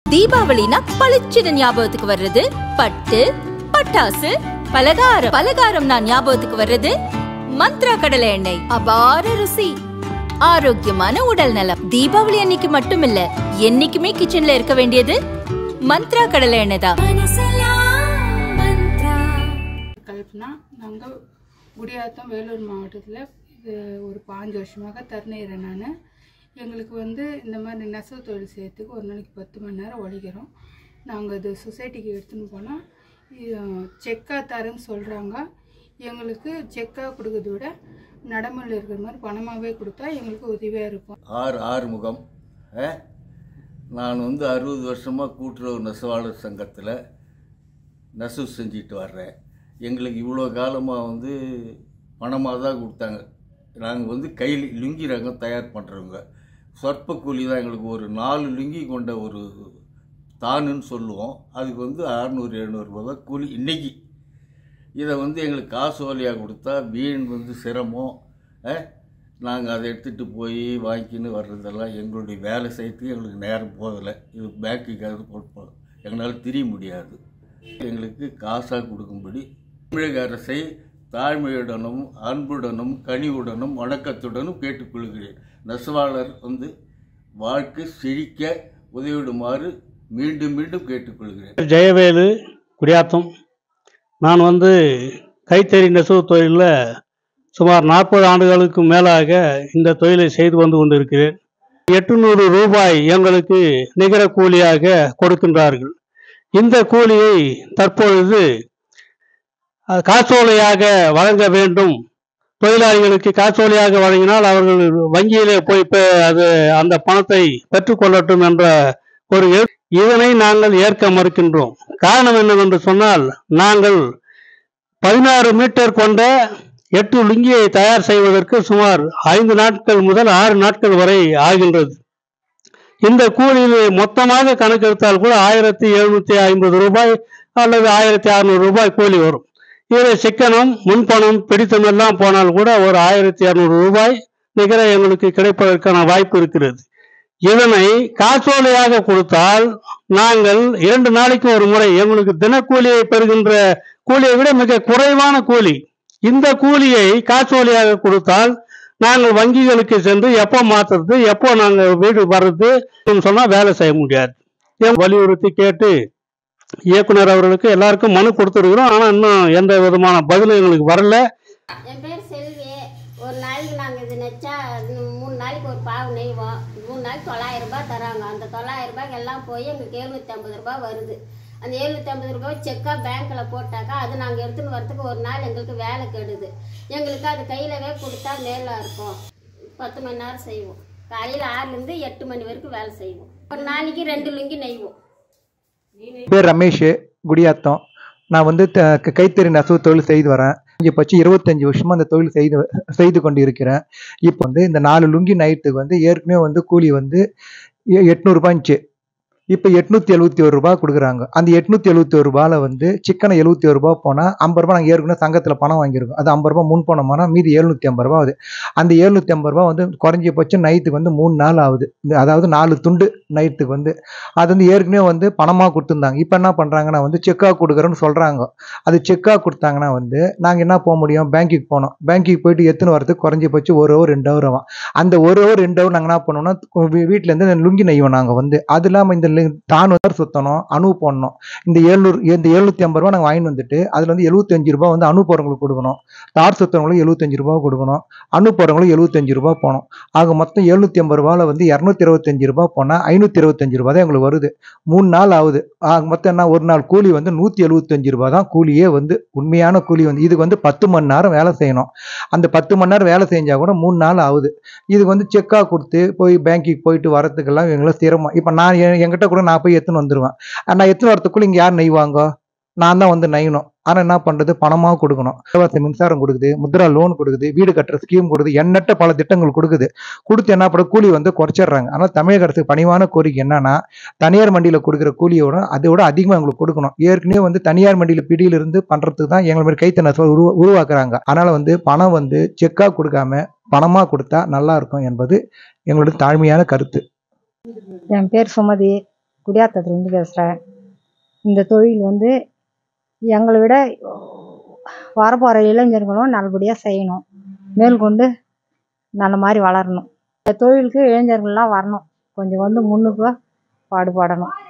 தீபாவளினா பளிச்சுன்னு ஞாபகத்துக்கு வர்றது பட்டு பட்டாசு பலகாரம் பலகாரம் நான் ஞாபகத்துக்கு வர்றது மந்த்ரா கடலை எண்ணெய் அபார ருசி ஆரோக்கியமான உடல் நலம் தீபாவளி அன்னைக்கு மட்டும் இல்ல என்னைக்குமே கிச்சன்ல இருக்க வேண்டியது மந்த்ரா கடலை எண்ணெய் தான் கல்பனா நாங்கள் குடியாத்தம் வேலூர் மாவட்டத்தில் இது ஒரு பாஞ்சு வருஷமாக தருணையிறேன் நான் எங்களுக்கு வந்து இந்த மாதிரி நெசவு தொழில் செய்யறதுக்கு ஒரு நாளைக்கு பத்து மணி நேரம் உழைக்கிறோம் நாங்கள் இது சொசைட்டிக்கு எடுத்துன்னு போனால் செக்காக தரேன்னு சொல்கிறாங்க எங்களுக்கு செக்காக கொடுக்கறத விட நடைமுறையில் இருக்கிற மாதிரி பணமாகவே கொடுத்தா எங்களுக்கு உதவியாக இருக்கும் ஆறு ஆறுமுகம் ஆ? நான் வந்து அறுபது வருஷமாக கூட்டுறவு நெசவாளர் சங்கத்தில் நெசவு செஞ்சுட்டு வர்றேன் எங்களுக்கு இவ்வளோ காலமாக வந்து பணமாக தான் கொடுத்தாங்க நாங்கள் வந்து கையில் லுங்கி ரகம் தயார் பண்ணுறவங்க சொற்ப கூலி தான் எங்களுக்கு ஒரு நாலு லுங்கி கொண்ட ஒரு தானுன்னு சொல்லுவோம் அதுக்கு வந்து அறநூறு எழுநூறுபா தான் கூலி இன்னைக்கு இதை வந்து எங்களுக்கு காசு வழியாக கொடுத்தா வீண் வந்து சிரமம் நாங்கள் அதை எடுத்துகிட்டு போய் வாங்கிக்கின்னு வர்றதெல்லாம் எங்களுடைய வேலை செய்யறதுக்கு எங்களுக்கு நேரம் போகலை இது பேக்குக்காக கொடுப்போம் எங்களால் திரிய முடியாது எங்களுக்கு காசாக கொடுக்கும்படி தமிழக அரசை தாழ்மையுடனும் அன்புடனும் கனிவுடனும் வணக்கத்துடனும் கேட்டுக்கொள்கிறேன் நெசவாளர் வந்து வாழ்க்கை செழிக்க உதவிடுமாறு மீண்டும் மீண்டும் கேட்டுக்கொள்கிறேன் ஜெயவேலு குடியாத்தம் நான் வந்து கைத்தறி நெசவு தொழிலில் சுமார் நாற்பது ஆண்டுகளுக்கு மேலாக இந்த தொழிலை செய்து வந்து கொண்டிருக்கிறேன் எட்டுநூறு ரூபாய் எங்களுக்கு நிகர கூலியாக கொடுக்கின்றார்கள் இந்த கூலியை தற்பொழுது அஹ், காசோலையாக வழங்க வேண்டும் தொழிலாளிகளுக்கு காசோலையாக வழங்கினால் அவர்கள் வங்கியிலே போய் பெ- அது அந்த பணத்தை பெற்றுக்கொள்ளட்டும் என்ற ஒரு எ- இதனை நாங்கள் ஏற்க மறுக்கின்றோம் காரணம் என்னவென்று சொன்னால் நாங்கள் பதினாறு மீட்டர் கொண்ட எட்டு லுங்கியை தயார் செய்வதற்கு சுமார் ஐந்து நாட்கள் முதல் ஆறு நாட்கள் வரை ஆகின்றது இந்த கூலியில் மொத்தமாக கணக்கெடுத்தால் கூட ஆயிரத்தி எழுநூத்தி ஐம்பது ரூபாய் அல்லது ஆயிரத்தி அறுநூறு ரூபாய் கூலி வரும் இதில் சிக்கனம் முன்பணம் பிடித்தமெல்லாம் போனால் கூட ஒரு ஆயிரத்தி இரநூறு ரூபாய் நிகர எங்களுக்கு கிடைப்பதற்கான வாய்ப்பு இருக்கிறது இதனை காசோலையாக கொடுத்தால் நாங்கள் இரண்டு நாளைக்கு ஒரு முறை எங்களுக்கு தினக்கூலியை பெறுகின்ற கூலியை விட மிக குறைவான கூலி இந்த கூலியை காசோலையாக கொடுத்தால் நாங்கள் வங்கிகளுக்கு சென்று எப்போ மாத்துறது எப்போ நாங்கள் வீடு வர்றது சொன்னா வேலை செய்ய முடியாது ஏன் வலியுறுத்தி கேட்டு இயக்குனர் அவர்களுக்கு எல்லாருக்கும் மனு கொடுத்துருக்குறோம் ஆனால் இன்னும் எந்த விதமான பதிலும் எங்களுக்கு வரல என் பேர் செல்வி ஒரு நாளைக்கு நாங்கள் இது நெச்சா இன்னும் மூணு நாளைக்கு ஒரு பாவு நெய்வோம் மூணு நாளைக்கு தொள்ளாயிரம் ரூபாய் தராங்க அந்த தொள்ளாயிரம் ரூபாய்க்கு எல்லாம் போய் எங்களுக்கு எழுநூற்றி ஐம்பது ரூபாய் வருது அந்த எழுநூற்றி ஐம்பது ரூபாய் செக்காக பேங்க்கில் போட்டாக்கா அது நாங்கள் எடுத்துன்னு வரத்துக்கு ஒரு நாள் எங்களுக்கு வேலை கெடுது எங்களுக்கு அது கையிலவே கொடுத்தா மேலே இருக்கும் பத்து மணி நேரம் செய்வோம் காலையில் ஆறுலேருந்து எட்டு மணி வரைக்கும் வேலை செய்வோம் ஒரு நாளைக்கு ரெண்டு லுங்கி நெய்வோம் பேர் ரமேஷ் குடியாத்தம் நான் வந்து த- க- கைத்தறி நெசவு தொழில் செய்து வரேன் இங்கே பச்சு இருபத்தஞ்சி வருஷமா அந்த தொழில் செய்து செய்து கொண்டு இருக்கிறேன் இப்போ வந்து இந்த நாலு லுங்கி நைட்டுக்கு வந்து ஏற்கனவே வந்து கூலி வந்து எ- எட்நூறுபா இருந்துச்சு இப்போ எட்நூத்தி எழுபத்தி ஒரு ரூபாய் கொடுக்குறாங்க அந்த எட்நூத்தி எழுபத்தி ஒரு ரூபாயில வந்து சிக்கனை எழுபத்தி ஒரு ரூபா போனால் ஐம்பது ரூபா நாங்கள் ஏற்கனவே சங்கத்தில் பணம் வாங்கியிருக்கோம் அது ஐம்பது ரூபா முன் பணமானா மீதி எழுநூத்தி ஐம்பது ரூபா ஆகுது அந்த எழுநூத்தி ஐம்பது ரூபா வந்து குறைஞ்சபட்சம் நைட்டுக்கு வந்து மூணு நாள் ஆகுது இந்த அதாவது நாலு துண்டு நைட்டுக்கு வந்து அது வந்து ஏற்கனவே வந்து பணமாக கொடுத்துருந்தாங்க இப்போ என்ன பண்ணுறாங்கன்னா வந்து செக்காக கொடுக்குறோன்னு சொல்கிறாங்க அது செக்காக கொடுத்தாங்கன்னா வந்து நாங்கள் என்ன போக முடியும் பேங்க்குக்கு போனோம் பேங்க்குக்கு போயிட்டு எத்தனை வரதுக்கு குறைஞ்சபட்சம் ஒரு ஹவர் ரெண்டு ஹவர் ஆகும் அந்த ஒரு ஹவர் ரெண்டு ஹவர் நாங்கள் என்ன பண்ணுவோம்னா வீ- வீட்டிலேருந்து லுங்கி நெய்வோம் நாங்கள் வந்து அது இல்லாமல் இந்த லி- தான் வந்து சுற்றணும் அணு போடணும் இந்த ஏழ்நூறு இந்த எழுநூற்றி ஐம்பது ரூபா நாங்கள் வாங்கிட்டு வந்துட்டு அதில் வந்து எழுபத்தஞ்சு ரூபா வந்து அணு போகிறவங்களுக்கு கொடுக்கணும் தார் சுற்றவங்களுக்கு எழுபத்தஞ்சு ரூபா கொடுக்கணும் அணு போகிறவங்களுக்கு எழுபத்தஞ்சு ரூபா போகணும் ஆக மொத்தம் எழுநூற்றி ஐம்பது ரூபாவில் வந்து இரநூத்தி இருபத்தஞ்சு ரூபா போனால் ஐநூற்றி இருபத்தஞ்சு ரூபா தான் எங்களுக்கு வருது மூணு நாள் ஆகுது ஆக மொத்தம் என்ன ஒரு நாள் கூலி வந்து நூற்றி எழுபத்தஞ்சு ரூபா தான் கூலியே வந்து உண்மையான கூலி வந்து இதுக்கு வந்து பத்து மணி நேரம் வேலை செய்யணும் அந்த பத்து மணி நேரம் வேலை செஞ்சால் கூட மூணு நாள் ஆகுது இது வந்து செக்காக கொடுத்து போய் பேங்க்குக்கு போயிட்டு வரதுக்கெல்லாம் எங்களுக்கு சிரமம் இப்போ நான் என்- என்கிட்ட கூட நான் போய் எடுத்துன்னு வந்துடுவேன் நான் எடுத்துன்னு வரதுக்குள்ள இங்கே யார் நெய்வாங்க நான் தான் வந்து நெய்யணும் ஆனால் என்ன பண்ணுறது பணமாக கொடுக்கணும் இலவச மின்சாரம் கொடுக்குது முத்ரா லோன் கொடுக்குது வீடு கட்டுற ஸ்கீம் கொடுக்குது எண்ணற்ற பல திட்டங்கள் கொடுக்குது கொடுத்து என்ன பண்ண கூலி வந்து குறைச்சிடுறாங்க ஆனால் தமிழக அரசுக்கு பணிவான கோரிக்கை என்னன்னா தனியார் மண்டியில் கொடுக்குற கூலியோட அதை விட அதிகமாக எங்களுக்கு கொடுக்கணும் ஏற்கனவே வந்து தனியார் மண்டியில் பிடியிலிருந்து பண்ணுறதுக்கு தான் எங்களை மாதிரி கைத்தன உருவா உருவாக்குறாங்க அதனால் வந்து பணம் வந்து செக்காக கொடுக்காம பணமாக கொடுத்தா நல்லா இருக்கும் என்பது எங்களோட தாழ்மையான கருத்து என் பேர் சுமதி குடியாத்தத்துலேருந்து பேசுகிறேன் இந்த தொழில் வந்து எங்களை விட வரப்போகிற இளைஞர்களும் நல்லபடியாக செய்யணும் மேற்கொண்டு நல்ல மாதிரி வளரணும் இந்த தொழிலுக்கு இளைஞர்கள்லாம் வரணும் கொஞ்சம் வந்து முன்னுக்கு பாடுபடணும்